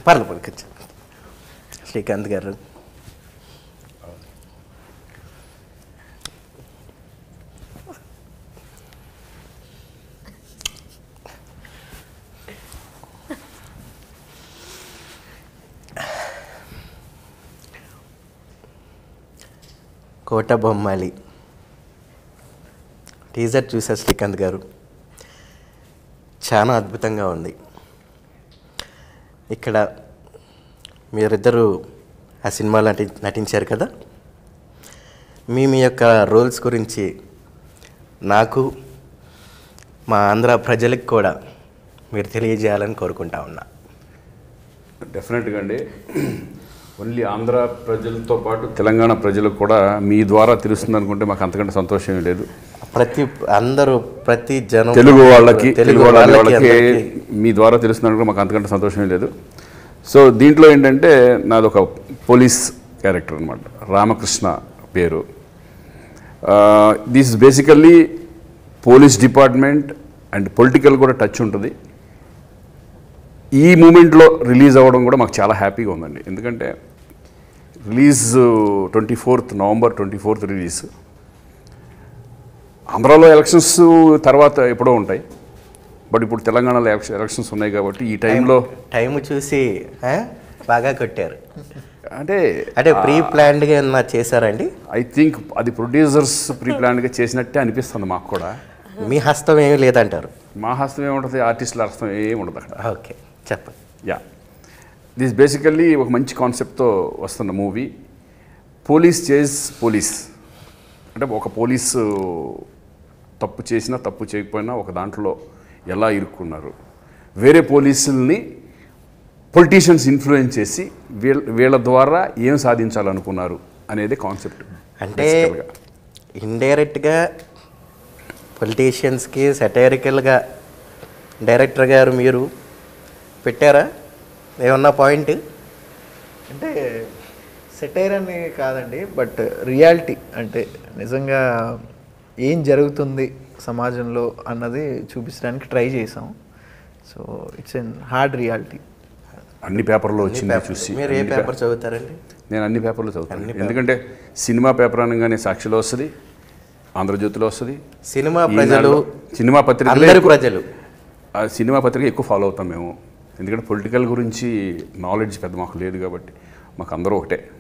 పర్లేదు పర్లేదు కూర్చోండి. శ్రీకాంత్ గారు కోట బొమ్మాలి టీజర్ చూసారు శ్రీకాంత్ గారు చాలా అద్భుతంగా ఉంది ఇక్కడ మీరిద్దరూ ఆ సినిమాలో నటి నటించారు కదా మీ మీ యొక్క రోల్స్ గురించి నాకు మా ఆంధ్ర ప్రజలకు కూడా మీరు తెలియజేయాలని కోరుకుంటా ఉన్నా డెఫినెట్గా అండి ఓన్లీ ఆంధ్ర ప్రజలతో పాటు తెలంగాణ ప్రజలకు కూడా మీ ద్వారా తెలుస్తుంది అనుకుంటే మాకు అంతకంటే సంతోషం ఏం లేదు ప్రతి అందరూ ప్రతి జనం తెలుగు వాళ్ళకి తెలుగు వాళ్ళ వాళ్ళకి అందరికీ మీ ద్వారా తెలుస్తుంది అనుకుంటే మాకు అంతకంటే సంతోషం ఏం లేదు సో దీంట్లో ఏంటంటే నాది ఒక పోలీస్ క్యారెక్టర్ అనమాట రామకృష్ణ పేరు this basically police department and political కూడా టచ్ ఉంటుంది ఈ మూమెంట్లో రిలీజ్ అవ్వడం కూడా మాకు చాలా హ్యాపీగా ఉందండి ఎందుకంటే release twenty fourth November twenty fourth release ఆంధ్రాలో ఎలక్షన్స్ తర్వాత ఎప్పుడో ఉంటాయి బట్ ఇప్పుడు తెలంగాణలో ఎలక్ష- ఎలక్షన్స్ ఉన్నాయి కాబట్టి ఈ టైంలో టైం చూసి ఆ, బాగా కొట్టారు అంటే అంటే ప్రీ ప్లాన్డ్గా ఏమన్నా చేశారండి ఐ థింక్ అది ప్రొడ్యూసర్స్ ప్రీ ప్లాన్గా చేసినట్టే అనిపిస్తుంది మాకు కూడా మీ హస్తం ఏమీ లేదంటారు మా హస్తం ఏముంటుంది ఆర్టిస్టుల హస్తం ఏముండదు అక్కడ ఓకే చెప్పండి యా దిస్ బేసికల్లీ ఒక మంచి కాన్సెప్ట్తో వస్తున్న మూవీ పోలీస్ చేజ్ పోలీస్ అంటే ఒక పోలీసు తప్పు చేసినా తప్పు చేయకపోయినా ఒక దాంట్లో ఎలా ఇరుక్కున్నారు వేరే పోలీసుల్ని పొలిటీషియన్స్ ఇన్ఫ్లుయెన్స్ చేసి వీళ్ళ వీళ్ళ ద్వారా ఏం సాధించాలనుకున్నారు అనేది కాన్సెప్ట్ అంటే ఇండైరెక్ట్గా పొలిటీషియన్స్కి సెటైరికల్గా డైరెక్టర్ గారు మీరు పెట్టారా ఏమన్నా పాయింట్ అంటే సెటైర్ అని కాదండి బట్ రియాలిటీ అంటే నిజంగా ఏం జరుగుతుంది సమాజంలో అన్నది చూపించడానికి ట్రై చేసాం so it's an hard reality అన్ని పేపర్లో వచ్చింది చూసి మీరు ఏ అన్ని పే- పేపర్ చదువుతారండి నేను అన్ని పేపర్లు చదువుతాను ఎందుకంటే సినిమా పేపర్ అనగానే సాక్షిలో వస్తుంది ఆంధ్రజ్యోతిలో వస్తుంది సినిమా ఈనాడులో- ప్రజలు సినిమా పత్రిక అందరి ప్రజలు ఆ సినిమా పత్రిక ఎక్కువ ఫాలో అవుతాం మేము ఎందుకంటే పొలిటికల్ గురించి నాలెడ్జ్ పెద్ద మాకు లేదు కాబట్టి మాకు అందరూ ఒకటే